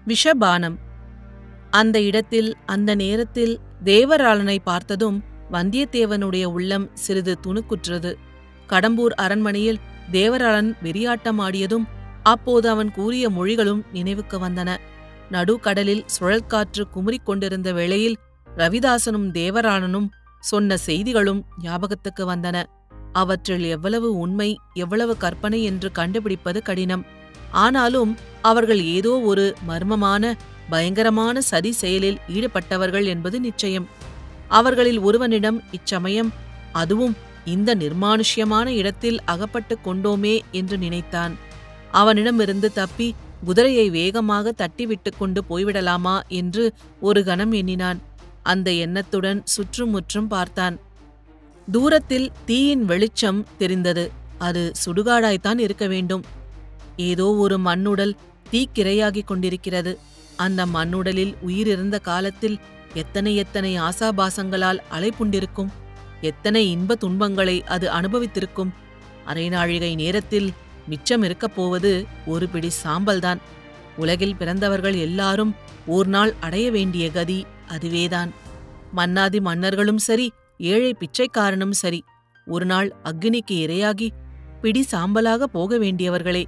விஷபானம் அந்த இடத்தில் அந்த நேரத்தில் தேவராளனை பார்த்ததும் வந்தியத்தேவனுடைய உள்ளம் சிறிது துணுக்குற்றது கடம்பூர் அரண்மனையில் தேவராளன் வெறியாட்டமாடியதும் அப்போது அவன் கூறிய மொழிகளும் நினைவுக்கு வந்தன நடுக்கடலில் சுழல்காற்று குமுறிக் கொண்டிருந்த வேளையில் ரவிதாசனும் தேவராளனும் சொன்ன செய்திகளும் ஞாபகத்துக்கு வந்தன அவற்றில் எவ்வளவு உண்மை எவ்வளவு கற்பனை என்று கண்டுபிடிப்பது கடினம் ஆனாலும் அவர்கள் ஏதோ ஒரு மர்மமான பயங்கரமான சதி செயலில் ஈடுபட்டவர்கள் என்பது நிச்சயம் அவர்களில் ஒருவனிடம் இச்சமயம் அதுவும் இந்த நிர்மானுஷ்யமான இடத்தில் அகப்பட்டுக் கொண்டோமே என்று நினைத்தான் அவனிடமிருந்து தப்பி குதிரையை வேகமாக தட்டிவிட்டுக் கொண்டு போய்விடலாமா என்று ஒரு கணம் எண்ணினான் அந்த எண்ணத்துடன் சுற்றுமுற்றும் பார்த்தான் தூரத்தில் தீயின் வெளிச்சம் தெரிந்தது அது சுடுகாடாய்த்தான் இருக்க வேண்டும் ஏதோ ஒரு மண்ணுடல் தீக்கிரையாகிக் கொண்டிருக்கிறது அந்த மண்ணுடலில் உயிரிருந்த காலத்தில் எத்தனை எத்தனை ஆசாபாசங்களால் அலைப்புண்டிருக்கும் எத்தனை இன்ப துன்பங்களை அது அனுபவித்திருக்கும் அரைநாழிகை நேரத்தில் மிச்சம் இருக்கப் போவது ஒரு பிடி சாம்பல்தான் உலகில் பிறந்தவர்கள் எல்லாரும் ஓர் நாள் அடைய வேண்டிய கதி அதுவேதான் மன்னாதி மன்னர்களும் சரி ஏழை பிச்சைக்காரனும் சரி ஒரு நாள் அக்னிக்கு இரையாகி பிடி சாம்பலாக போக வேண்டியவர்களே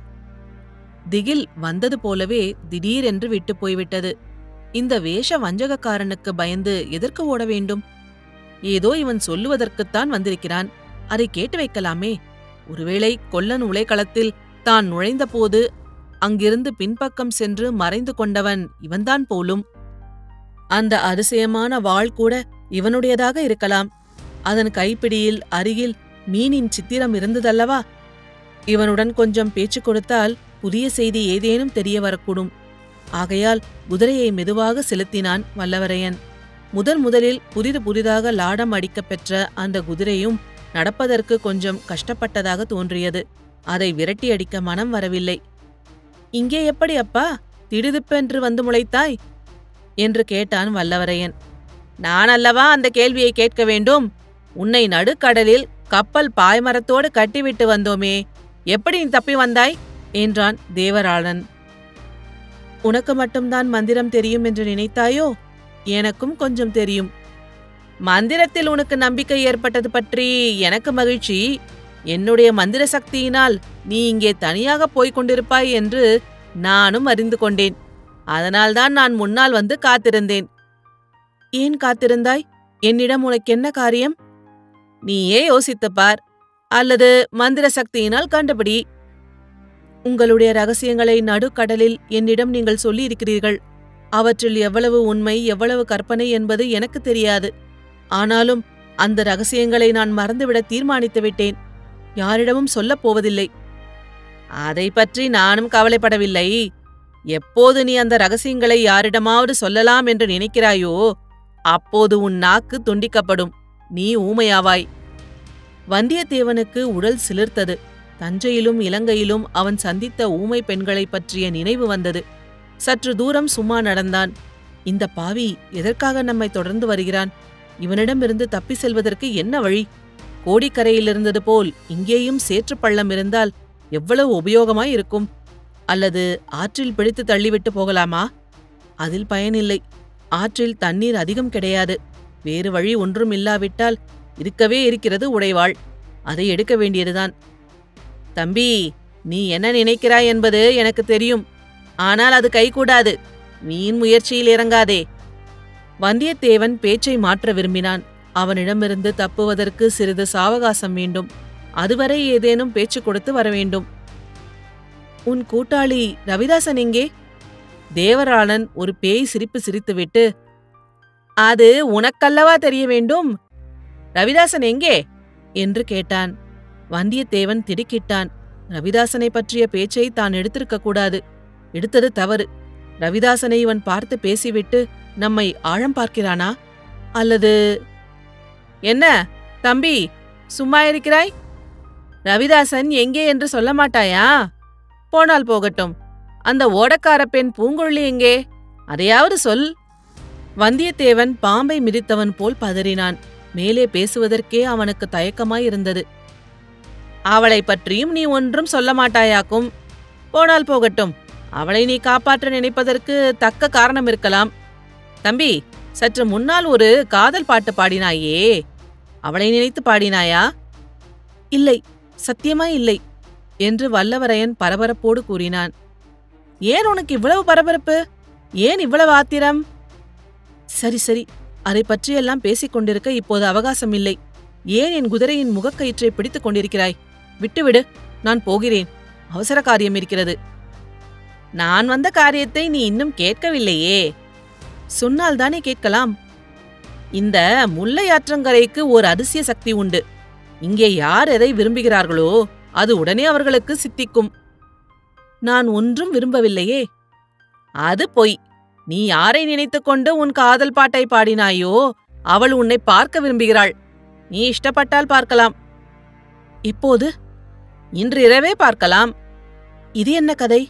திகில் வந்தது போலவே திடீரென்று விட்டு போய்விட்டது இந்த வேஷ வஞ்சகக்காரனுக்கு பயந்து எதற்கு ஓட வேண்டும் ஏதோ இவன் சொல்லுவதற்குத்தான் வந்திருக்கிறான் அதை கேட்டு வைக்கலாமே ஒருவேளை கொல்லன் உலைக்களத்தில் தான் நுழைந்தபோது அங்கிருந்து பின்பக்கம் சென்று மறைந்து கொண்டவன் இவன்தான் போலும் அந்த அதிசயமான வாள் கூட இவனுடையதாக இருக்கலாம் அதன் கைப்பிடியில் அருகில் மீனின் சித்திரம் இருந்ததல்லவா இவனுடன் கொஞ்சம் பேச்சு கொடுத்தால் புதிய செய்தி ஏதேனும் தெரிய வரக்கூடும் ஆகையால் குதிரையை மெதுவாக செலுத்தினான் வல்லவரையன் முதன் முதலில் புதிது புதிதாக லாடம் அடிக்கப் பெற்ற அந்த குதிரையும் நடப்பதற்கு கொஞ்சம் கஷ்டப்பட்டதாக தோன்றியது அதை விரட்டி அடிக்க மனம் வரவில்லை இங்கே எப்படி அப்பா திடுதிப்பென்று வந்து முளைத்தாய் என்று கேட்டான் வல்லவரையன் நான் அல்லவா அந்த கேள்வியை கேட்க வேண்டும் உன்னை நடுக்கடலில் கப்பல் பாய்மரத்தோடு கட்டிவிட்டு வந்தோமே எப்படி நீ தப்பி வந்தாய் என்றான் தேவராளன் உனக்கு மட்டும்தான் மந்திரம் தெரியும் என்று நினைத்தாயோ எனக்கும் கொஞ்சம் தெரியும் மந்திரத்தில் உனக்கு நம்பிக்கை ஏற்பட்டது பற்றி எனக்கு மகிழ்ச்சி என்னுடைய மந்திர சக்தியினால் நீ இங்கே தனியாக போய்க் கொண்டிருப்பாய் என்று நானும் அறிந்து கொண்டேன் அதனால்தான் நான் முன்னால் வந்து காத்திருந்தேன் ஏன் காத்திருந்தாய் என்னிடம் உனக்கு என்ன காரியம் நீயே யோசித்துப் பார் அல்லது மந்திர சக்தியினால் கண்டுபிடி உங்களுடைய ரகசியங்களை நடுக்கடலில் என்னிடம் நீங்கள் சொல்லியிருக்கிறீர்கள் அவற்றில் எவ்வளவு உண்மை எவ்வளவு கற்பனை என்பது எனக்கு தெரியாது ஆனாலும் அந்த ரகசியங்களை நான் மறந்துவிட தீர்மானித்து விட்டேன் யாரிடமும் சொல்லப் போவதில்லை அதை பற்றி நானும் கவலைப்படவில்லை எப்போது நீ அந்த ரகசியங்களை யாரிடமாவது சொல்லலாம் என்று நினைக்கிறாயோ அப்போது உன் நாக்கு துண்டிக்கப்படும் நீ ஊமையாவாய் வந்தியத்தேவனுக்கு உடல் சிலிர்த்தது தஞ்சையிலும் இலங்கையிலும் அவன் சந்தித்த ஊமை பெண்களைப் பற்றிய நினைவு வந்தது சற்று தூரம் சும்மா நடந்தான் இந்த பாவி எதற்காக நம்மை தொடர்ந்து வருகிறான் இவனிடமிருந்து தப்பி செல்வதற்கு என்ன வழி கோடிக்கரையிலிருந்தது போல் இங்கேயும் சேற்றுப் பள்ளம் இருந்தால் எவ்வளவு உபயோகமாய் இருக்கும் அல்லது ஆற்றில் பிடித்து தள்ளிவிட்டு போகலாமா அதில் பயனில்லை ஆற்றில் தண்ணீர் அதிகம் கிடையாது வேறு வழி ஒன்றும் இல்லாவிட்டால் இருக்கவே இருக்கிறது உடைவாள் அதை எடுக்க வேண்டியதுதான் தம்பி நீ என்ன நினைக்கிறாய் என்பது எனக்கு தெரியும் ஆனால் அது கைகூடாது வீண் முயற்சியில் இறங்காதே வந்தியத்தேவன் பேச்சை மாற்ற விரும்பினான் அவனிடமிருந்து தப்புவதற்கு சிறிது சாவகாசம் வேண்டும் அதுவரை ஏதேனும் பேச்சு கொடுத்து வர வேண்டும் உன் கூட்டாளி ரவிதாசன் எங்கே தேவராளன் ஒரு பேய் சிரிப்பு சிரித்துவிட்டு அது உனக்கல்லவா தெரிய வேண்டும் ரவிதாசன் எங்கே என்று கேட்டான் வந்தியத்தேவன் திடுக்கிட்டான் ரவிதாசனை பற்றிய பேச்சை தான் எடுத்திருக்க கூடாது எடுத்தது தவறு ரவிதாசனை இவன் பார்த்து பேசிவிட்டு நம்மை ஆழம் பார்க்கிறானா அல்லது என்ன தம்பி சும்மா இருக்கிறாய் ரவிதாசன் எங்கே என்று சொல்ல மாட்டாயா போனால் போகட்டும் அந்த ஓடக்கார பெண் பூங்குழலி எங்கே அதையாவது சொல் வந்தியத்தேவன் பாம்பை மிதித்தவன் போல் பதறினான் மேலே பேசுவதற்கே அவனுக்கு தயக்கமாயிருந்தது அவளை பற்றியும் நீ ஒன்றும் சொல்ல மாட்டாயாக்கும் போனால் போகட்டும் அவளை நீ காப்பாற்ற நினைப்பதற்கு தக்க காரணம் இருக்கலாம் தம்பி சற்று முன்னால் ஒரு காதல் பாட்டு பாடினாயே அவளை நினைத்து பாடினாயா இல்லை சத்தியமா இல்லை என்று வல்லவரையன் பரபரப்போடு கூறினான் ஏன் உனக்கு இவ்வளவு பரபரப்பு ஏன் இவ்வளவு ஆத்திரம் சரி சரி அதை பற்றியெல்லாம் பேசிக் கொண்டிருக்க இப்போது அவகாசம் இல்லை ஏன் என் குதிரையின் முகக்கயிற்றை பிடித்துக் கொண்டிருக்கிறாய் விட்டுவிடு நான் போகிறேன் அவசர காரியம் இருக்கிறது நான் வந்த காரியத்தை நீ இன்னும் கேட்கவில்லையே சொன்னால் தானே கேட்கலாம் இந்த முல்லை ஆற்றங்கரைக்கு ஒரு அதிசய சக்தி உண்டு இங்கே யார் எதை விரும்புகிறார்களோ அது உடனே அவர்களுக்கு சித்திக்கும் நான் ஒன்றும் விரும்பவில்லையே அது பொய் நீ யாரை நினைத்துக்கொண்டு உன் காதல் பாட்டை பாடினாயோ அவள் உன்னை பார்க்க விரும்புகிறாள் நீ இஷ்டப்பட்டால் பார்க்கலாம் இப்போது இன்று இரவே பார்க்கலாம் இது என்ன கதை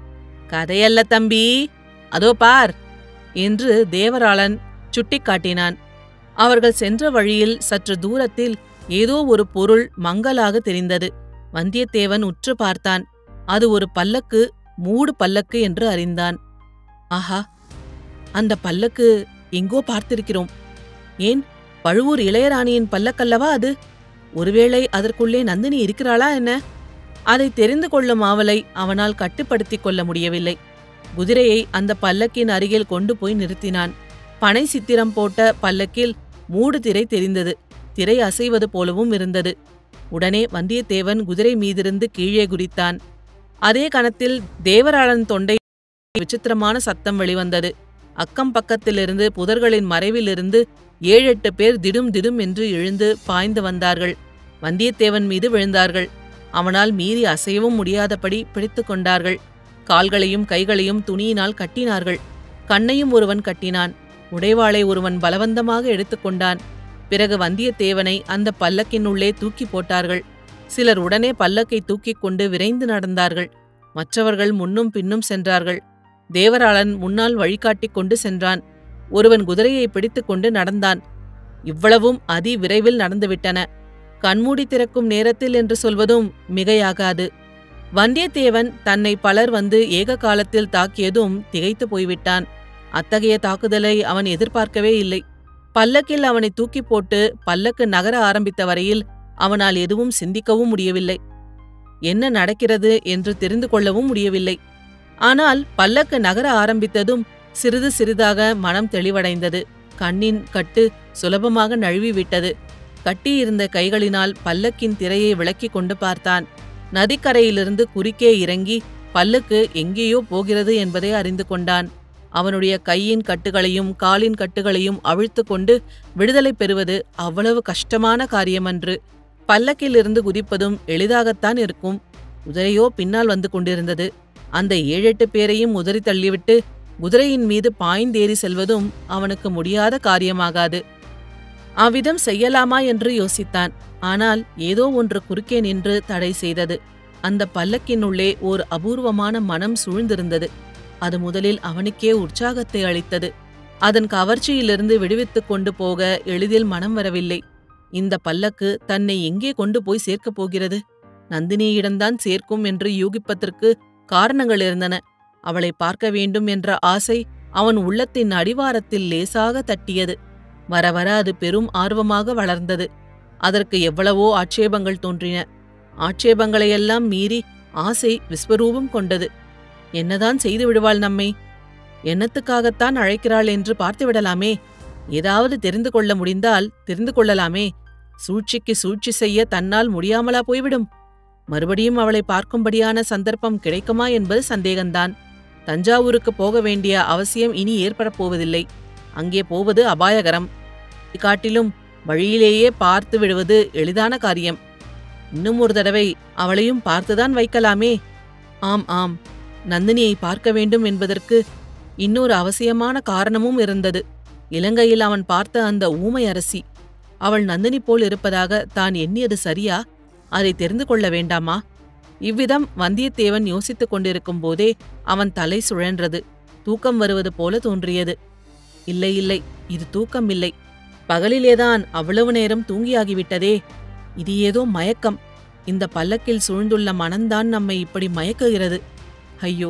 கதையல்ல தம்பி அதோ பார் என்று தேவராளன் சுட்டிக்காட்டினான் அவர்கள் சென்ற வழியில் சற்று தூரத்தில் ஏதோ ஒரு பொருள் மங்கலாக தெரிந்தது வந்தியத்தேவன் உற்று பார்த்தான் அது ஒரு பல்லக்கு மூடு பல்லக்கு என்று அறிந்தான் ஆஹா அந்த பல்லக்கு எங்கோ பார்த்திருக்கிறோம் ஏன் பழுவூர் இளையராணியின் பல்லக்கல்லவா அது ஒருவேளை அதற்குள்ளே நந்தினி இருக்கிறாளா என்ன அதை தெரிந்து கொள்ளும் ஆவலை அவனால் கட்டுப்படுத்திக் கொள்ள முடியவில்லை குதிரையை அந்த பல்லக்கின் அருகில் கொண்டு போய் நிறுத்தினான் பனை சித்திரம் போட்ட பல்லக்கில் மூடு திரை தெரிந்தது திரை அசைவது போலவும் இருந்தது உடனே வந்தியத்தேவன் குதிரை மீதிருந்து கீழே குதித்தான் அதே கணத்தில் தேவராளன் தொண்டை விசித்திரமான சத்தம் வெளிவந்தது அக்கம் பக்கத்திலிருந்து புதர்களின் மறைவிலிருந்து ஏழெட்டு பேர் திடும் திடும் என்று எழுந்து பாய்ந்து வந்தார்கள் வந்தியத்தேவன் மீது விழுந்தார்கள் அவனால் மீறி அசையவும் முடியாதபடி பிடித்துக் கொண்டார்கள் கால்களையும் கைகளையும் துணியினால் கட்டினார்கள் கண்ணையும் ஒருவன் கட்டினான் உடைவாளை ஒருவன் பலவந்தமாக எடுத்துக்கொண்டான் பிறகு வந்தியத்தேவனை அந்த பல்லக்கினுள்ளே தூக்கி போட்டார்கள் சிலர் உடனே பல்லக்கை தூக்கிக் கொண்டு விரைந்து நடந்தார்கள் மற்றவர்கள் முன்னும் பின்னும் சென்றார்கள் தேவராளன் முன்னால் வழிகாட்டிக் கொண்டு சென்றான் ஒருவன் குதிரையை பிடித்துக்கொண்டு நடந்தான் இவ்வளவும் அதி விரைவில் நடந்துவிட்டன கண்மூடி திறக்கும் நேரத்தில் என்று சொல்வதும் மிகையாகாது வந்தியத்தேவன் தன்னை பலர் வந்து ஏக காலத்தில் தாக்கியதும் திகைத்து போய்விட்டான் அத்தகைய தாக்குதலை அவன் எதிர்பார்க்கவே இல்லை பல்லக்கில் அவனை தூக்கி போட்டு பல்லக்கு நகர ஆரம்பித்த வரையில் அவனால் எதுவும் சிந்திக்கவும் முடியவில்லை என்ன நடக்கிறது என்று தெரிந்து கொள்ளவும் முடியவில்லை ஆனால் பல்லக்கு நகர ஆரம்பித்ததும் சிறிது சிறிதாக மனம் தெளிவடைந்தது கண்ணின் கட்டு சுலபமாக நழுவிவிட்டது கட்டியிருந்த கைகளினால் பல்லக்கின் திரையை விளக்கிக் கொண்டு பார்த்தான் நதிக்கரையிலிருந்து குறுக்கே இறங்கி பல்லக்கு எங்கேயோ போகிறது என்பதை அறிந்து கொண்டான் அவனுடைய கையின் கட்டுகளையும் காலின் கட்டுகளையும் அவிழ்த்து கொண்டு விடுதலை பெறுவது அவ்வளவு கஷ்டமான காரியமன்று பல்லக்கிலிருந்து குதிப்பதும் எளிதாகத்தான் இருக்கும் குதிரையோ பின்னால் வந்து கொண்டிருந்தது அந்த ஏழெட்டு பேரையும் உதறி தள்ளிவிட்டு குதிரையின் மீது பாய்ந்தேறி செல்வதும் அவனுக்கு முடியாத காரியமாகாது அவ்விதம் செய்யலாமா என்று யோசித்தான் ஆனால் ஏதோ ஒன்று குறுக்கே நின்று தடை செய்தது அந்த பல்லக்கினுள்ளே ஓர் அபூர்வமான மனம் சூழ்ந்திருந்தது அது முதலில் அவனுக்கே உற்சாகத்தை அளித்தது அதன் கவர்ச்சியிலிருந்து விடுவித்துக் கொண்டு போக எளிதில் மனம் வரவில்லை இந்த பல்லக்கு தன்னை எங்கே கொண்டு போய் சேர்க்கப் போகிறது நந்தினியிடம்தான் சேர்க்கும் என்று யூகிப்பதற்கு காரணங்கள் இருந்தன அவளை பார்க்க வேண்டும் என்ற ஆசை அவன் உள்ளத்தின் அடிவாரத்தில் லேசாக தட்டியது வர வர அது பெரும் ஆர்வமாக வளர்ந்தது அதற்கு எவ்வளவோ ஆட்சேபங்கள் தோன்றின ஆட்சேபங்களையெல்லாம் மீறி ஆசை விஸ்வரூபம் கொண்டது என்னதான் செய்து விடுவாள் நம்மை என்னத்துக்காகத்தான் அழைக்கிறாள் என்று பார்த்துவிடலாமே ஏதாவது தெரிந்து கொள்ள முடிந்தால் தெரிந்து கொள்ளலாமே சூழ்ச்சிக்கு சூழ்ச்சி செய்ய தன்னால் முடியாமலா போய்விடும் மறுபடியும் அவளை பார்க்கும்படியான சந்தர்ப்பம் கிடைக்குமா என்பது சந்தேகம்தான் தஞ்சாவூருக்கு போக வேண்டிய அவசியம் இனி ஏற்படப் போவதில்லை அங்கே போவது அபாயகரம் காட்டிலும் வழியிலேயே பார்த்து விடுவது எளிதான காரியம் இன்னும் ஒரு தடவை அவளையும் பார்த்துதான் வைக்கலாமே ஆம் ஆம் நந்தினியை பார்க்க வேண்டும் என்பதற்கு இன்னொரு அவசியமான காரணமும் இருந்தது இலங்கையில் அவன் பார்த்த அந்த ஊமை அரசி அவள் நந்தினி போல் இருப்பதாக தான் எண்ணியது சரியா அதை தெரிந்து கொள்ள வேண்டாமா இவ்விதம் வந்தியத்தேவன் யோசித்துக் கொண்டிருக்கும் போதே அவன் தலை சுழன்றது தூக்கம் வருவது போல தோன்றியது இல்லை இல்லை இது தூக்கம் இல்லை பகலிலேதான் அவ்வளவு நேரம் தூங்கியாகிவிட்டதே இது ஏதோ மயக்கம் இந்த பல்லக்கில் சூழ்ந்துள்ள மனம்தான் நம்மை இப்படி மயக்குகிறது ஐயோ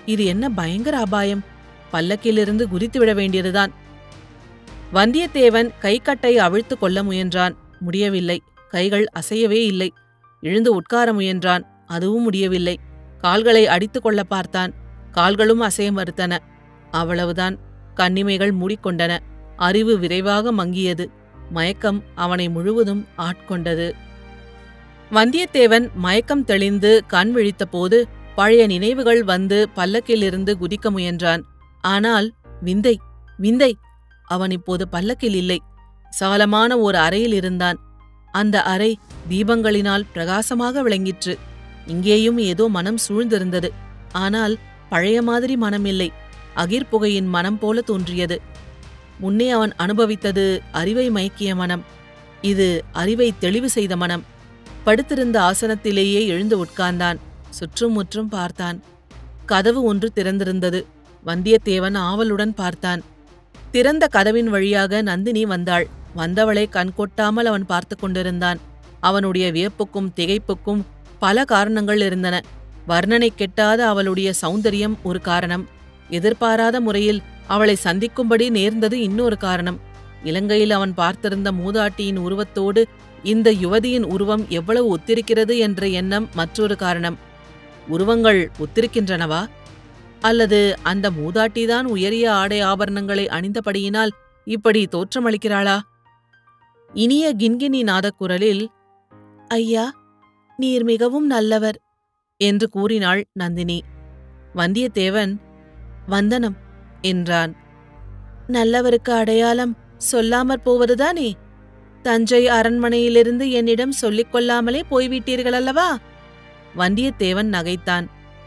இது என்ன பயங்கர அபாயம் பல்லக்கிலிருந்து குதித்து விட வேண்டியதுதான் வந்தியத்தேவன் கைக்கட்டை அவிழ்த்து கொள்ள முயன்றான் முடியவில்லை கைகள் அசையவே இல்லை எழுந்து உட்கார முயன்றான் அதுவும் முடியவில்லை கால்களை அடித்துக் கொள்ள பார்த்தான் கால்களும் அசைய மறுத்தன அவ்வளவுதான் கண்ணிமைகள் மூடிக்கொண்டன அறிவு விரைவாக மங்கியது மயக்கம் அவனை முழுவதும் ஆட்கொண்டது வந்தியத்தேவன் மயக்கம் தெளிந்து கண் விழித்தபோது பழைய நினைவுகள் வந்து பல்லக்கிலிருந்து குதிக்க முயன்றான் ஆனால் விந்தை விந்தை அவன் இப்போது பல்லக்கில் இல்லை சாலமான ஒரு அறையில் இருந்தான் அந்த அறை தீபங்களினால் பிரகாசமாக விளங்கிற்று இங்கேயும் ஏதோ மனம் சூழ்ந்திருந்தது ஆனால் பழைய மாதிரி மனமில்லை அகிர்புகையின் மனம் போல தோன்றியது முன்னே அவன் அனுபவித்தது அறிவை மயக்கிய மனம் இது அறிவை தெளிவு செய்த மனம் படுத்திருந்த ஆசனத்திலேயே எழுந்து உட்கார்ந்தான் சுற்றும் முற்றும் பார்த்தான் கதவு ஒன்று திறந்திருந்தது வந்தியத்தேவன் ஆவலுடன் பார்த்தான் திறந்த கதவின் வழியாக நந்தினி வந்தாள் வந்தவளை கண் கொட்டாமல் அவன் பார்த்து கொண்டிருந்தான் அவனுடைய வியப்புக்கும் திகைப்புக்கும் பல காரணங்கள் இருந்தன வர்ணனை கெட்டாத அவளுடைய சௌந்தரியம் ஒரு காரணம் எதிர்பாராத முறையில் அவளை சந்திக்கும்படி நேர்ந்தது இன்னொரு காரணம் இலங்கையில் அவன் பார்த்திருந்த மூதாட்டியின் உருவத்தோடு இந்த யுவதியின் உருவம் எவ்வளவு ஒத்திருக்கிறது என்ற எண்ணம் மற்றொரு காரணம் உருவங்கள் ஒத்திருக்கின்றனவா அல்லது அந்த மூதாட்டிதான் உயரிய ஆடை ஆபரணங்களை அணிந்தபடியினால் இப்படி தோற்றமளிக்கிறாளா இனிய கின்கினி நாதக்குரலில் ஐயா நீர் மிகவும் நல்லவர் என்று கூறினாள் நந்தினி வந்தியத்தேவன் வந்தனம் என்றான் நல்லவருக்கு அடையாளம் சொல்லாமற் போவதுதானே தஞ்சை அரண்மனையிலிருந்து என்னிடம் சொல்லிக் கொள்ளாமலே போய்விட்டீர்கள் அல்லவா வந்தியத்தேவன் நகைத்தான்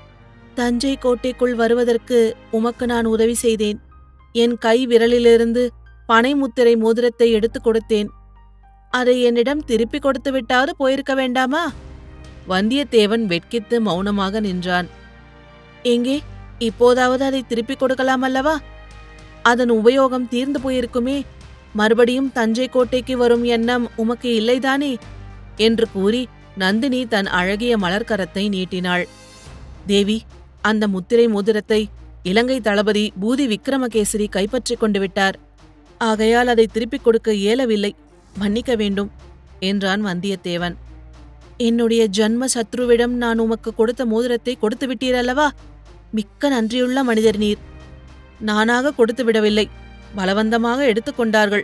தஞ்சை கோட்டைக்குள் வருவதற்கு உமக்கு நான் உதவி செய்தேன் என் கை விரலிலிருந்து பனை முத்திரை மோதிரத்தை எடுத்துக் கொடுத்தேன் அதை என்னிடம் திருப்பிக் கொடுத்து விட்டாவது போயிருக்க வேண்டாமா வந்தியத்தேவன் வெட்கித்து மௌனமாக நின்றான் எங்கே இப்போதாவது அதை திருப்பிக் கொடுக்கலாம் அல்லவா அதன் உபயோகம் தீர்ந்து போயிருக்குமே மறுபடியும் தஞ்சை கோட்டைக்கு வரும் எண்ணம் உமக்கு இல்லைதானே என்று கூறி நந்தினி தன் அழகிய மலர்க்கரத்தை நீட்டினாள் தேவி அந்த முத்திரை மோதிரத்தை இலங்கை தளபதி பூதி விக்ரமகேசரி கைப்பற்றிக் கொண்டு விட்டார் ஆகையால் அதை திருப்பிக் கொடுக்க இயலவில்லை மன்னிக்க வேண்டும் என்றான் வந்தியத்தேவன் என்னுடைய ஜன்ம சத்ருவிடம் நான் உமக்கு கொடுத்த மோதிரத்தை கொடுத்து விட்டீரல்லவா மிக்க நன்றியுள்ள மனிதர் நீர் நானாக கொடுத்து விடவில்லை பலவந்தமாக எடுத்துக்கொண்டார்கள்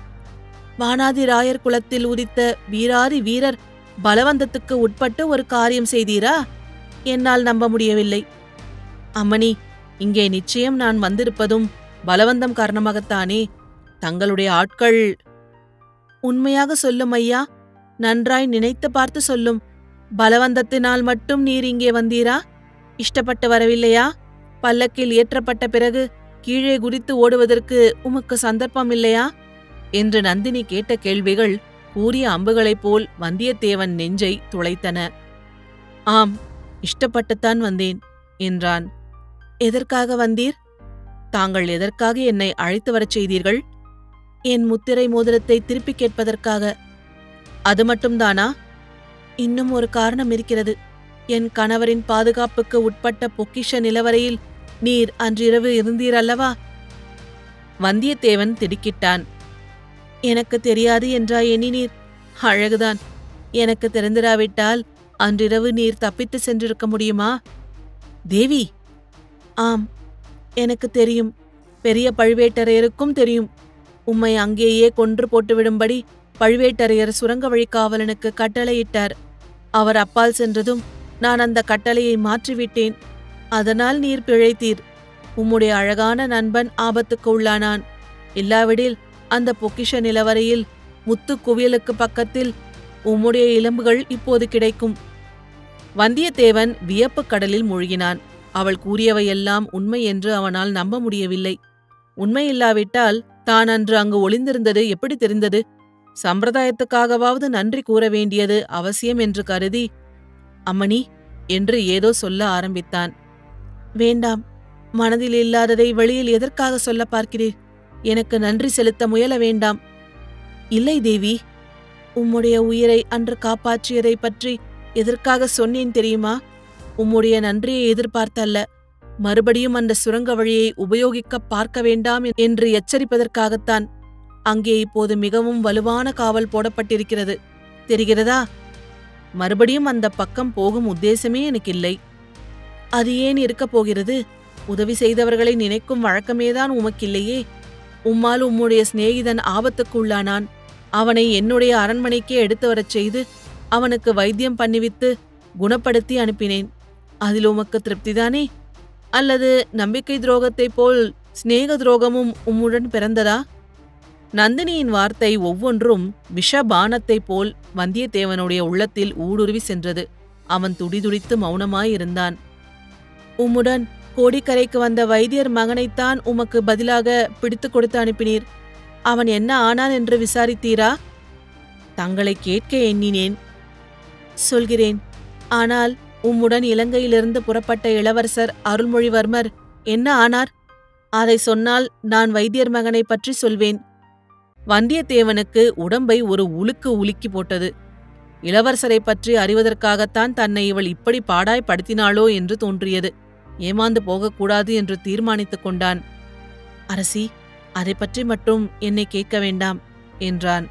வானாதி ராயர் குலத்தில் உதித்த வீராதி வீரர் பலவந்தத்துக்கு உட்பட்டு ஒரு காரியம் செய்தீரா என்னால் நம்ப முடியவில்லை அம்மணி இங்கே நிச்சயம் நான் வந்திருப்பதும் பலவந்தம் காரணமாகத்தானே தங்களுடைய ஆட்கள் உண்மையாக சொல்லும் ஐயா நன்றாய் நினைத்து பார்த்து சொல்லும் பலவந்தத்தினால் மட்டும் நீர் இங்கே வந்தீரா இஷ்டப்பட்டு வரவில்லையா பல்லக்கில் ஏற்றப்பட்ட பிறகு கீழே குதித்து ஓடுவதற்கு உமக்கு சந்தர்ப்பம் இல்லையா என்று நந்தினி கேட்ட கேள்விகள் கூறிய அம்புகளைப் போல் வந்தியத்தேவன் நெஞ்சை துளைத்தன ஆம் இஷ்டப்பட்டுத்தான் வந்தேன் என்றான் எதற்காக வந்தீர் தாங்கள் எதற்காக என்னை அழைத்து வரச் செய்தீர்கள் என் முத்திரை மோதிரத்தை திருப்பிக் கேட்பதற்காக அது மட்டும்தானா இன்னும் ஒரு காரணம் இருக்கிறது என் கணவரின் பாதுகாப்புக்கு உட்பட்ட பொக்கிஷ நிலவரையில் நீர் அன்றிரவு இருந்தீர் அல்லவா வந்தியத்தேவன் திடுக்கிட்டான் எனக்கு தெரியாது என்றா எண்ணினீர் அழகுதான் எனக்கு தெரிந்திராவிட்டால் அன்றிரவு நீர் தப்பித்து சென்றிருக்க முடியுமா தேவி ஆம் எனக்கு தெரியும் பெரிய பழுவேட்டரையருக்கும் தெரியும் உம்மை அங்கேயே கொன்று போட்டுவிடும்படி பழுவேட்டரையர் சுரங்க வழிக்காவலனுக்கு கட்டளையிட்டார் அவர் அப்பால் சென்றதும் நான் அந்த கட்டளையை மாற்றிவிட்டேன் அதனால் நீர் பிழைத்தீர் உம்முடைய அழகான நண்பன் ஆபத்துக்கு உள்ளானான் இல்லாவிடில் அந்த பொக்கிஷ நிலவரையில் முத்து குவியலுக்கு பக்கத்தில் உம்முடைய எலும்புகள் இப்போது கிடைக்கும் வந்தியத்தேவன் வியப்புக் கடலில் மூழ்கினான் அவள் கூறியவையெல்லாம் உண்மை என்று அவனால் நம்ப முடியவில்லை உண்மையில்லாவிட்டால் தான் அன்று அங்கு ஒளிந்திருந்தது எப்படி தெரிந்தது சம்பிரதாயத்துக்காகவாவது நன்றி கூற வேண்டியது அவசியம் என்று கருதி அம்மணி என்று ஏதோ சொல்ல ஆரம்பித்தான் வேண்டாம் மனதில் இல்லாததை வெளியில் எதற்காக சொல்ல பார்க்கிறீர் எனக்கு நன்றி செலுத்த முயல வேண்டாம் இல்லை தேவி உம்முடைய உயிரை அன்று காப்பாற்றியதை பற்றி எதற்காக சொன்னேன் தெரியுமா உம்முடைய நன்றியை எதிர்பார்த்தல்ல மறுபடியும் அந்த சுரங்க வழியை உபயோகிக்க பார்க்க வேண்டாம் என்று எச்சரிப்பதற்காகத்தான் அங்கே இப்போது மிகவும் வலுவான காவல் போடப்பட்டிருக்கிறது தெரிகிறதா மறுபடியும் அந்த பக்கம் போகும் உத்தேசமே எனக்கு இல்லை அது ஏன் இருக்கப் போகிறது உதவி செய்தவர்களை நினைக்கும் வழக்கமேதான் உமக்கில்லையே உம்மால் உம்முடைய சிநேகிதன் ஆபத்துக்கு உள்ளானான் அவனை என்னுடைய அரண்மனைக்கே எடுத்து வரச் செய்து அவனுக்கு வைத்தியம் பண்ணிவித்து குணப்படுத்தி அனுப்பினேன் அதில் உமக்கு திருப்திதானே அல்லது நம்பிக்கை துரோகத்தைப் போல் சிநேக துரோகமும் உம்முடன் பிறந்ததா நந்தினியின் வார்த்தை ஒவ்வொன்றும் விஷபானத்தைப் போல் வந்தியத்தேவனுடைய உள்ளத்தில் ஊடுருவி சென்றது அவன் துடிதுடித்து மௌனமாயிருந்தான் உம்முடன் கோடிக்கரைக்கு வந்த வைத்தியர் மகனைத்தான் உமக்கு பதிலாக பிடித்து கொடுத்து அனுப்பினீர் அவன் என்ன ஆனான் என்று விசாரித்தீரா தங்களை கேட்க எண்ணினேன் சொல்கிறேன் ஆனால் உம்முடன் இலங்கையிலிருந்து புறப்பட்ட இளவரசர் அருள்மொழிவர்மர் என்ன ஆனார் அதை சொன்னால் நான் வைத்தியர் மகனை பற்றி சொல்வேன் வந்தியத்தேவனுக்கு உடம்பை ஒரு உலுக்கு உலுக்கி போட்டது இளவரசரை பற்றி அறிவதற்காகத்தான் தன்னை இவள் இப்படி பாடாய்படுத்தினாளோ என்று தோன்றியது ஏமாந்து போகக்கூடாது என்று தீர்மானித்துக் கொண்டான் அரசி அதை பற்றி மட்டும் என்னை கேட்க வேண்டாம் என்றான்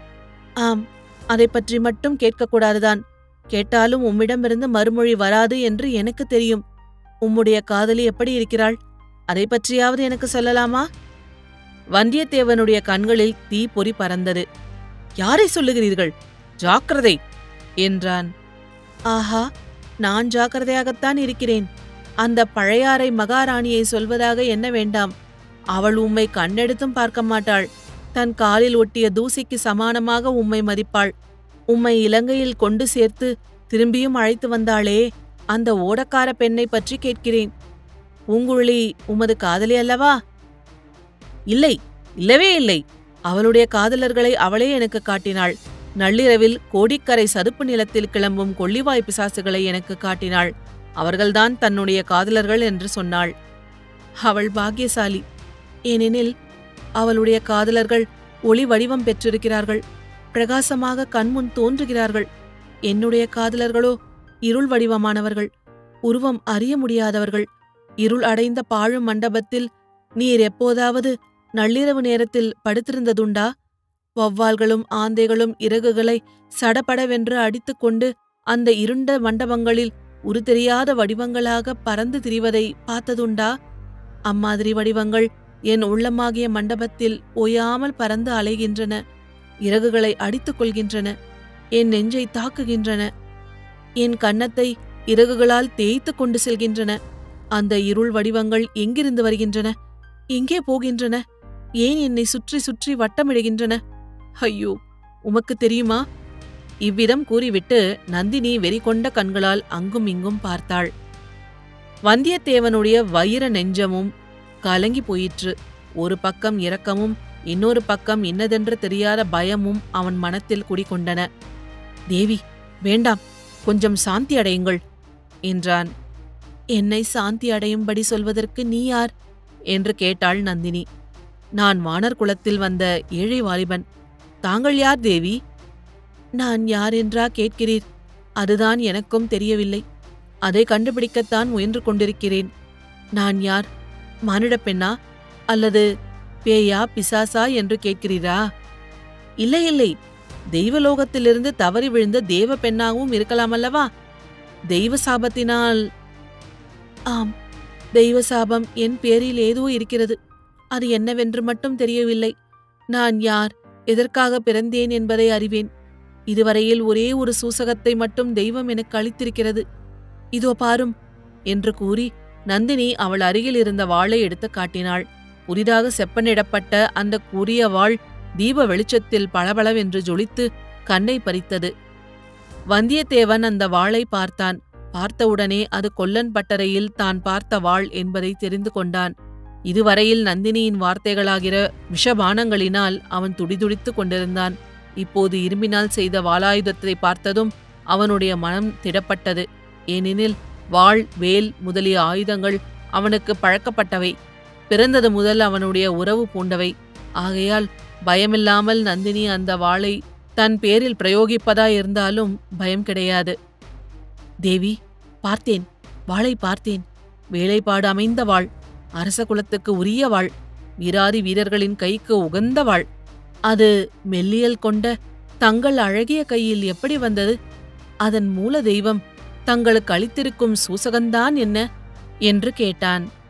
ஆம் அதை பற்றி மட்டும் கேட்கக்கூடாதுதான் கேட்டாலும் உம்மிடமிருந்து மறுமொழி வராது என்று எனக்கு தெரியும் உம்முடைய காதலி எப்படி இருக்கிறாள் அதை பற்றியாவது எனக்கு சொல்லலாமா வந்தியத்தேவனுடைய கண்களில் தீப்பொறி பறந்தது யாரை சொல்லுகிறீர்கள் ஜாக்கிரதை என்றான் ஆஹா நான் ஜாக்கிரதையாகத்தான் இருக்கிறேன் அந்த பழையாறை மகாராணியை சொல்வதாக என்ன வேண்டாம் அவள் உம்மை கண்ணெடுத்தும் பார்க்க மாட்டாள் தன் காலில் ஒட்டிய தூசிக்கு சமானமாக உம்மை மதிப்பாள் உம்மை இலங்கையில் கொண்டு சேர்த்து திரும்பியும் அழைத்து வந்தாளே அந்த ஓடக்கார பெண்ணை பற்றி கேட்கிறேன் பூங்குழலி உமது காதலி அல்லவா இல்லை இல்லவே இல்லை அவளுடைய காதலர்களை அவளே எனக்கு காட்டினாள் நள்ளிரவில் கோடிக்கரை சதுப்பு நிலத்தில் கிளம்பும் கொள்ளிவாய் பிசாசுகளை எனக்கு காட்டினாள் அவர்கள்தான் தன்னுடைய காதலர்கள் என்று சொன்னாள் அவள் பாக்கியசாலி ஏனெனில் அவளுடைய காதலர்கள் ஒளி வடிவம் பெற்றிருக்கிறார்கள் பிரகாசமாக கண்முன் தோன்றுகிறார்கள் என்னுடைய காதலர்களோ இருள் வடிவமானவர்கள் உருவம் அறிய முடியாதவர்கள் இருள் அடைந்த பாழும் மண்டபத்தில் நீர் எப்போதாவது நள்ளிரவு நேரத்தில் படுத்திருந்ததுண்டா வௌவால்களும் ஆந்தைகளும் இறகுகளை சடபடவென்று அடித்துக்கொண்டு அந்த இருண்ட மண்டபங்களில் உரு தெரியாத வடிவங்களாக பறந்து திரிவதை பார்த்ததுண்டா அம்மாதிரி வடிவங்கள் என் உள்ளமாகிய மண்டபத்தில் ஓயாமல் பறந்து அலைகின்றன இறகுகளை அடித்துக் கொள்கின்றன என் நெஞ்சை தாக்குகின்றன என் கன்னத்தை இறகுகளால் தேய்த்து கொண்டு செல்கின்றன அந்த இருள் வடிவங்கள் எங்கிருந்து வருகின்றன எங்கே போகின்றன ஏன் என்னை சுற்றி சுற்றி வட்டமிடுகின்றன ஐயோ உமக்கு தெரியுமா இவ்விதம் கூறிவிட்டு நந்தினி வெறிகொண்ட கண்களால் அங்கும் இங்கும் பார்த்தாள் வந்தியத்தேவனுடைய வயிற நெஞ்சமும் கலங்கி போயிற்று ஒரு பக்கம் இரக்கமும் இன்னொரு பக்கம் இன்னதென்று தெரியாத பயமும் அவன் மனத்தில் குடிகொண்டன தேவி வேண்டாம் கொஞ்சம் சாந்தி அடையுங்கள் என்றான் என்னை சாந்தி அடையும்படி சொல்வதற்கு நீ யார் என்று கேட்டாள் நந்தினி நான் வானர் குலத்தில் வந்த ஏழை வாலிபன் தாங்கள் யார் தேவி நான் யார் என்றா கேட்கிறீர் அதுதான் எனக்கும் தெரியவில்லை அதை கண்டுபிடிக்கத்தான் முயன்று கொண்டிருக்கிறேன் நான் யார் மானிடப் பெண்ணா அல்லது பேயா பிசாசா என்று கேட்கிறீரா இல்லை இல்லை தெய்வலோகத்திலிருந்து தவறி விழுந்த தேவ பெண்ணாகவும் இருக்கலாமல்லவா தெய்வ சாபத்தினால் ஆம் தெய்வ சாபம் என் பேரில் ஏதோ இருக்கிறது அது என்னவென்று மட்டும் தெரியவில்லை நான் யார் எதற்காக பிறந்தேன் என்பதை அறிவேன் இதுவரையில் ஒரே ஒரு சூசகத்தை மட்டும் தெய்வம் எனக்கு அளித்திருக்கிறது இதோ பாரும் என்று கூறி நந்தினி அவள் அருகில் இருந்த வாளை எடுத்து காட்டினாள் புதிதாக செப்பனிடப்பட்ட அந்த கூரிய வாள் தீப வெளிச்சத்தில் பளபளவென்று ஜொலித்து கண்ணை பறித்தது வந்தியத்தேவன் அந்த வாளை பார்த்தான் பார்த்தவுடனே அது கொல்லன் பட்டறையில் தான் பார்த்த வாள் என்பதை தெரிந்து கொண்டான் இதுவரையில் நந்தினியின் வார்த்தைகளாகிற விஷபானங்களினால் அவன் துடிதுடித்துக் கொண்டிருந்தான் இப்போது இரும்பினால் செய்த வாளாயுதத்தை பார்த்ததும் அவனுடைய மனம் திடப்பட்டது ஏனெனில் வாள் வேல் முதலிய ஆயுதங்கள் அவனுக்கு பழக்கப்பட்டவை பிறந்தது முதல் அவனுடைய உறவு பூண்டவை ஆகையால் பயமில்லாமல் நந்தினி அந்த வாளை தன் பேரில் பிரயோகிப்பதா இருந்தாலும் பயம் கிடையாது தேவி பார்த்தேன் வாளை பார்த்தேன் வேலைப்பாடு அமைந்த வாழ் அரச குலத்துக்கு உரிய வாழ் வீராதி வீரர்களின் கைக்கு உகந்த வாழ் அது மெல்லியல் கொண்ட தங்கள் அழகிய கையில் எப்படி வந்தது அதன் மூல தெய்வம் தங்களுக்கு அளித்திருக்கும் சூசகந்தான் என்ன என்று கேட்டான்